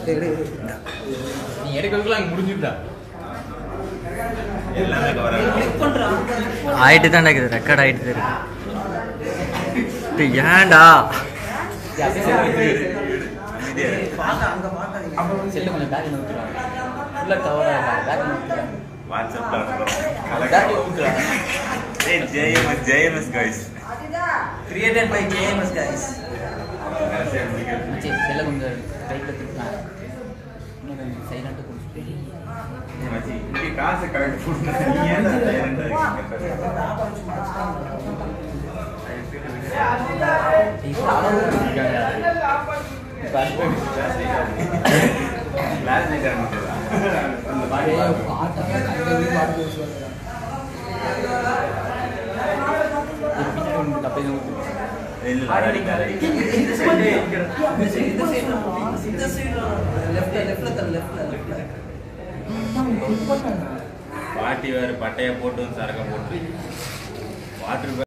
நீ எடுக்கிறதுக்குள்ள அங்கே முடிஞ்சுட்டா எல்லாமே கவர் ஆகும் ஆயிட்டு தான் இருக்குது ரெக்கார்ட் ஆயிட்டு தான் இருக்கு டேய், ஏன்டா செல்லு கொஞ்சம் பேக் நோக்கிறாங்க ஃபுல்லாக கவர் ஆகிட்டாங்க பேக் நோக்கிறாங்க வாட்ஸ்அப்ல பேக் நோக்கிறாங்க ஏய் JMS JMS guys Created by KMS guys. கடைசியா முடிக்கிறது மச்சி செல்ல கொஞ்சம் ரைட்டில் திருப்பினாங்க இன்னும் கொஞ்சம் சைலண்ட்டாக கொடுத்து மச்சி இங்க காசு கரெக்ட் போட்டு நீ ஏன்டா சைலண்டா கிளாஸ் லைட் இல்ல இந்த side, இந்த side ல போ. இந்த side ல left ல, left ல தள்ளு, left ல, left ல. பாட்டி வேற பட்டைய போட்டு சரக்க போட்டு வாட்டர்